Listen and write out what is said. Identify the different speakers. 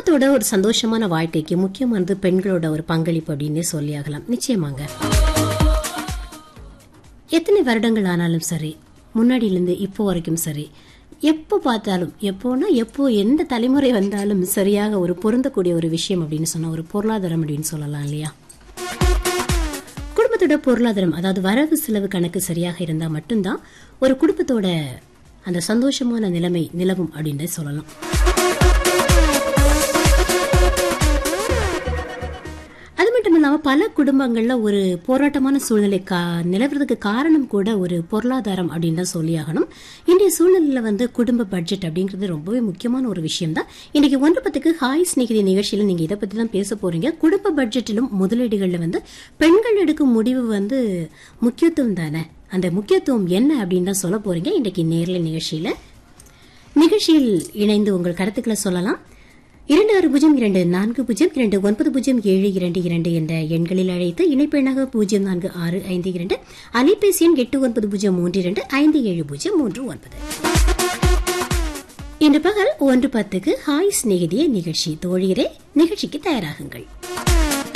Speaker 1: குடும்பத்தோட ஒரு சந்தோஷமான வாழ்க்கைக்கு முக்கியமானது பெண்களோட ஒரு பங்களிப்பு அப்படின்னே சொல்லியாகலாம் நிச்சயமாங்க எத்தனை வருடங்கள் ஆனாலும் சரி முன்னாடியிலேருந்து இப்போ வரைக்கும் சரி எப்போ பார்த்தாலும் எப்போனா எப்போ எந்த தலைமுறை வந்தாலும் சரியாக ஒரு பொருந்தக்கூடிய ஒரு விஷயம் அப்படின்னு சொன்னா ஒரு பொருளாதாரம் அப்படின்னு சொல்லலாம் இல்லையா குடும்பத்தோட பொருளாதாரம் அதாவது வரவு செலவு கணக்கு சரியாக இருந்தால் மட்டும்தான் ஒரு குடும்பத்தோட அந்த சந்தோஷமான நிலைமை நிலவும் அப்படின்னு சொல்லலாம் அது மட்டும் இல்லாமல் பல குடும்பங்களில் ஒரு போராட்டமான சூழ்நிலை கா நிலவுறதுக்கு காரணம் கூட ஒரு பொருளாதாரம் அப்படின்னு தான் சொல்லியாகணும் இன்றைய சூழ்நிலையில் வந்து குடும்ப பட்ஜெட் அப்படிங்கிறது ரொம்பவே முக்கியமான ஒரு விஷயம் தான் இன்னைக்கு ஒன்று பத்துக்கு ஹாய் ஸ்நேகிதி நிகழ்ச்சியில் நீங்கள் இதை பற்றி தான் பேச போறீங்க குடும்ப பட்ஜெட்டிலும் முதலீடுகளில் வந்து பெண்கள் எடுக்கும் முடிவு வந்து முக்கியத்துவம் தானே அந்த முக்கியத்துவம் என்ன அப்படின்னு தான் சொல்ல போறீங்க இன்றைக்கு நேரில் நிகழ்ச்சியில் நிகழ்ச்சியில் இணைந்து உங்கள் கருத்துக்களை சொல்லலாம் இரண்டு ஆறு பூஜ்ஜியம் இரண்டு நான்கு பூஜ்ஜியம் இரண்டு ஒன்பது பூஜ்ஜியம் ஏழு இரண்டு இரண்டு என்ற எண்களில் அழைத்து இணைப்பெண்ணாக பூஜ்ஜியம் நான்கு ஆறு ஐந்து இரண்டு அலைபேசி எண் எட்டு ஒன்பது பூஜ்ஜியம் மூன்று இரண்டு ஐந்து ஏழு பூஜ்ஜியம் மூன்று ஒன்பது இன்று பகல் ஒன்று பத்துக்கு ஹாய் சிநேகிதிய நிகழ்ச்சி தோழியரே நிகழ்ச்சிக்கு தயாராகுங்கள்